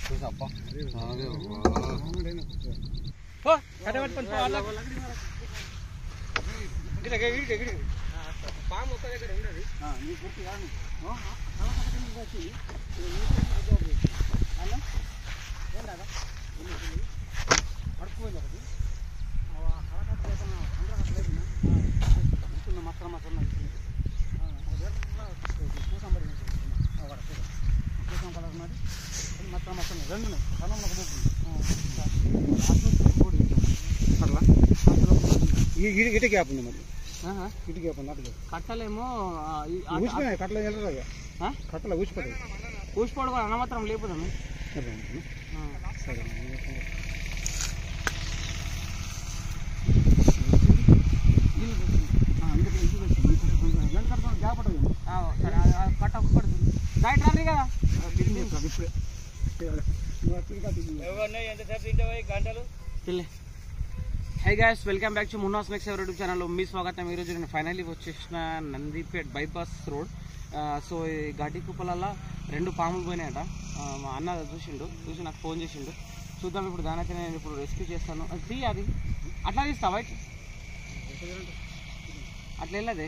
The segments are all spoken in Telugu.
పో కట్టబెట్టుకొని పో అలా పాము ఒక్క దగ్గర ఉండదు ఇటు గ్యాప్ ఉంది మరి ఇటు గ్యాప్ ఉంది అటు కట్టలేమో ఆ, ఈ- ఆ- ఊసిపోయాయి కట్టలు వెళ్ళరాగా ఆ? కట్టలు ఊసిపోతాయి కూసిపోడు కూడా అనమాత్రం లేపుదాము సరే సరే గ్యాప్ ఉంటుంది సరే ఆ- ఆ కట్ట ఒక్కటి బయట రాని కదా గంటలు పిల్లే hi guys welcome back to మున్నాస్ మెక్స్ యూట్యూబ్ ఛానల్ మీ స్వాగతం ఈరోజు నేను ఫైనల్లీ వచ్చేసిన నందిపేట్ బైపాస్ రోడ్ సో ఈ గడ్డి కుప్పలల్లో రెండు పాములు పోయినాయట ఆ, మా అన్న చూసిండు చూసి నాకు ఫోన్ చేసిండు చూద్దాం ఇప్పుడు దానైతే నేను ఇప్పుడు రెస్క్యూ చేస్తాను అది తీ అది అట్లా తీస్తావా ఇట్లా? అట్లా వెళ్ళదే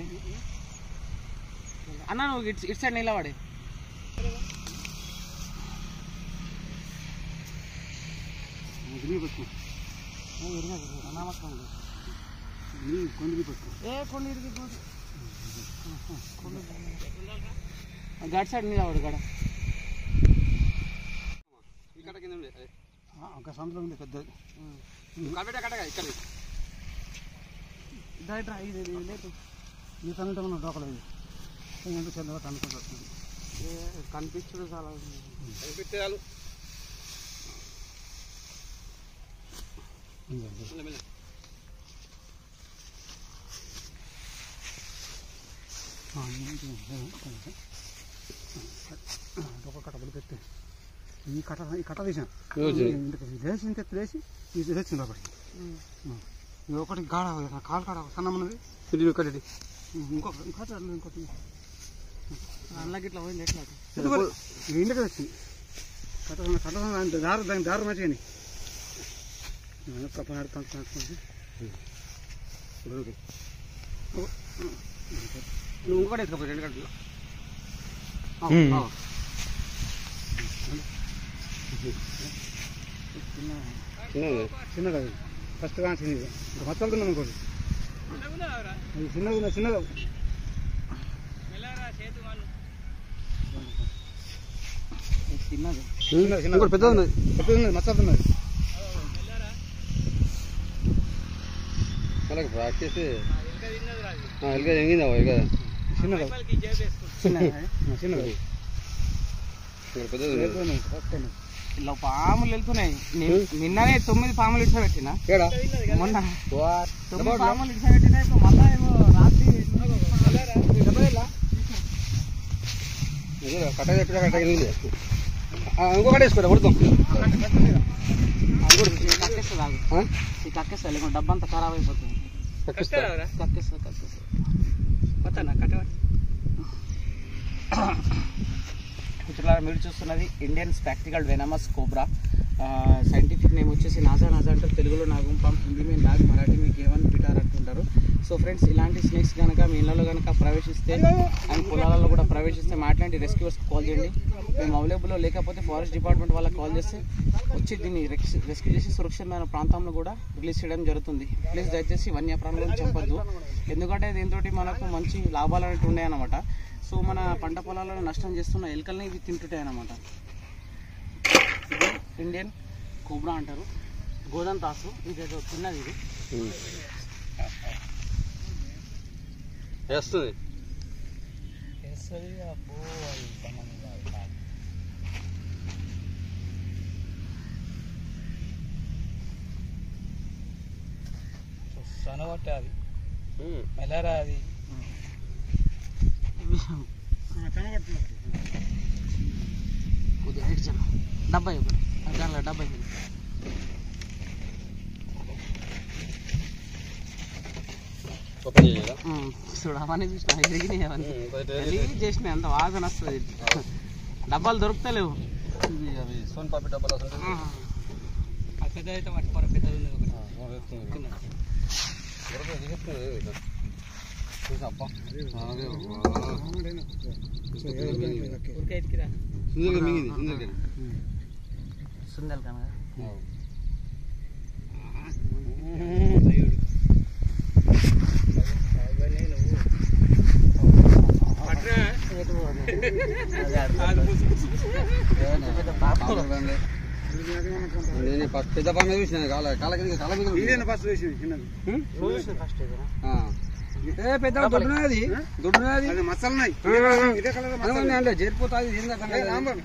అన్న నువ్వు ఇటు ఇటు సైడ్ నిలబడే అనామకం ఏ కొన్ని ఇరిగిపోదు గడ్ సైడ్ నిలబడు గడ ఇక్కడ కింద ఉంది అదే. ఒక సందులో ఉంది పెద్ద కట్టబెట్ట కట్టగా ఇక్కడ డైట్రా ఇది ఇది లేదు ఈ తనంటే మనం డోకలు ఇది ఎందుకంటే చల్లగా తనుకుంటూ వస్తుంది ఏ, కనిపించడు చాలా కనిపిస్తే చాలు మెల్ల, మెల్ల. డొక్క కట్ట బలి పెట్టి ఈ కట్ట ఈ కట్ట తీసాను రోజు. లేచి ఇంత లేచి ఇది తెచ్చింది ఒకటి ఇది ఒకటి గాడ కాలు కాడ సన్నం ఉన్నది ఇటు ఇటు కట్టేది. ఇంకొక ఇంకోటి అట్లా ఇంకోటి అన్నకి ఇట్లా పోయింది ఎట్లా ఇది కూడా ఇది ఇంటికి వచ్చింది కట్ట కట్ట దాని దారు దాని దారు మంచిగా కప్ప నడుపుకుంటుంది నువ్వు ఇంకొకటి ఎత్తుకపోయి రెండు గంటలు చిన్నది చిన్నది అది ఫస్ట్ కానీ చిన్నది ఇంకా మచ్చలు తిన్నాం ఇంకోటి అది చిన్నది ఉన్నది, చిన్నది చిన్నది చిన్నది చిన్నది ఇంకోటి పెద్దది ఉన్నది. పెద్దది ఉన్నది మచ్చలు తిన్నది వాళ్ళకి ప్రాక్టీస్ ఎల్గా ఎంగిందా ఇక చిన్నది చిన్నది ఆ, చిన్నది ఇక్కడ పెద్దది ఉన్నది. పెద్దది ఉన్నది, ఫస్ట్ ఉన్నది. ఇలా పాములు వెళ్తున్నాయి ని- నిన్ననే తొమ్మిది పాములు ఇట్లా పెట్టినా ఏడా? మొన్న వాట్? తొమ్మిది పాములు ఇట్లా పెట్టినా ఇప్పుడు మళ్ళా ఏమో రాత్రి ఇదే కట్ట చెప్పిన కట్ట ఎనిమిది. ఆ, ఇంకొకటి వేసుకోరా కొడుతాం కక్కేస్తుంది ఆగు. ఆ? ఈ కక్కేస్తుంది లేకుంటే డబ్బా అంతా ఖరాబ్ అయిపోతుంది కక్కిస్తా. కక్కేస్తుంది కక్కేస్తుంది మిత్రులారా మీరు చూస్తున్నది Indian spectacled venomous cobra scientific name వచ్చేసి నాజా నాజా అంటారు తెలుగులో నాగుంపాం హిందీ మీ నాగ్ మరాఠీ మీకు ఏమని పిటార్ అంటుంటారు సో ఫ్రెండ్స్ ఇలాంటి స్నేక్స్ కనుక మీ ఇళ్ళలో కనుక ప్రవేశిస్తే అండ్ పొలాలలో కూడా ప్రవేశిస్తే మా ఇట్లాంటి రెస్క్యూవర్స్కి కాల్ చేయండి మేము అవైలబుల్లో లేకపోతే ఫారెస్ట్ డిపార్ట్మెంట్ వాళ్ళకి కాల్ చేస్తే వచ్చి దీన్ని రెస్క్యూ చేసి సురక్షితమైన ప్రాంతంలో కూడా రిలీజ్ చేయడం జరుగుతుంది ప్లీజ్ దయచేసి వన్యప్రాణులను చంపొద్దు ఎందుకంటే దీంతో మనకు మంచి లాభాలు అనేవి ఉన్నాయన్నమాట సో మన పంట పొలాలను నష్టం చేస్తున్న ఎలుకల్ని ఇవి తింటుంటాయి అన్నమాట ఇది ఇండియన్ కోబ్రా అంటారు గోధుమ తాసు ఇది ఏదో చిన్నది ఇది ఉమ్. వేస్తుంది సనగొట్టాది ఉమ్. మెల్లరా అది ఆ, కనబడుతుంది కొద్దిగా హైట్ చాలా డెబ్బై ఒకటి దానిలో డెబ్బై ఓపెన్ చేయాలా చూడు అవన్నీ చూసిన ఎరిగినాయి అవన్నీ ఉమ్, బయట ఎరిగి చేసిన అంత వాసన వస్తుంది డబ్బాలు దొరుకుతలేవు ఇవి అవి సోన్ పాపి డబ్బాలు అసలు పెద్ద అయితే పట్టుకోరు పెద్దది ఉన్నది ఒకటి చూసాప్పా అదే ఊరికే ఎత్తికిరా సుందరగా మింగింది సుందరగా సుందల్ కనగా నేను ఫస్ట్ పెద్ద పాము చూసిన కాల కాల కింద కాల మీద ఉంది. ఫస్ట్ వేసి చిన్నది ఫస్ట్ ఆ. ఏ పెద్ద దొడ్డునది దొడ్డునది అది మసాలా ఉన్నాయి ఇదే కలర్ అనుకోండి అంటే చేరిపోతుంది ఏందా రాంబాబు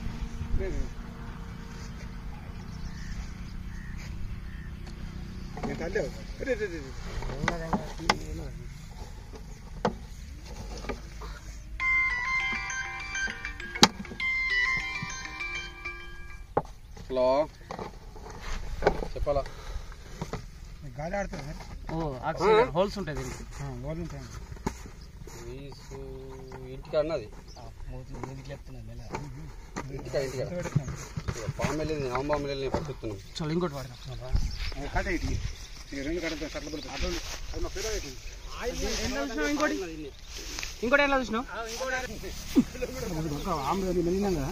హలో చెప్పాలా గాలి ఆడుతుంది ఓ ఆక్సిజన్ హోల్స్ ఉంటాయి దీనికి వాళ్ళు ఉంటాయి వీసు ఇంటికాడ ఉన్నది ఇంటికాడ ఇంటికాడ ఇక పాము వెళ్ళింది నామ పాము వెళ్ళి ఫస్ట్ చెప్తున్నాను చలో ఇంకోటి వాడదాం కట్ట ఇటు ఈ రెండు కట్ట కట్ల పడుతుంది అది మా పిల్లలు అవుతుంది ఇంకోటి ఇంకోటి ఎలా చూసినావు ఆమె మెలినంగా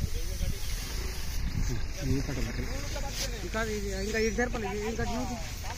ఇంకా ఇది- ఇంకా ఇది సరిపోలేదు ఏం కట్టినావు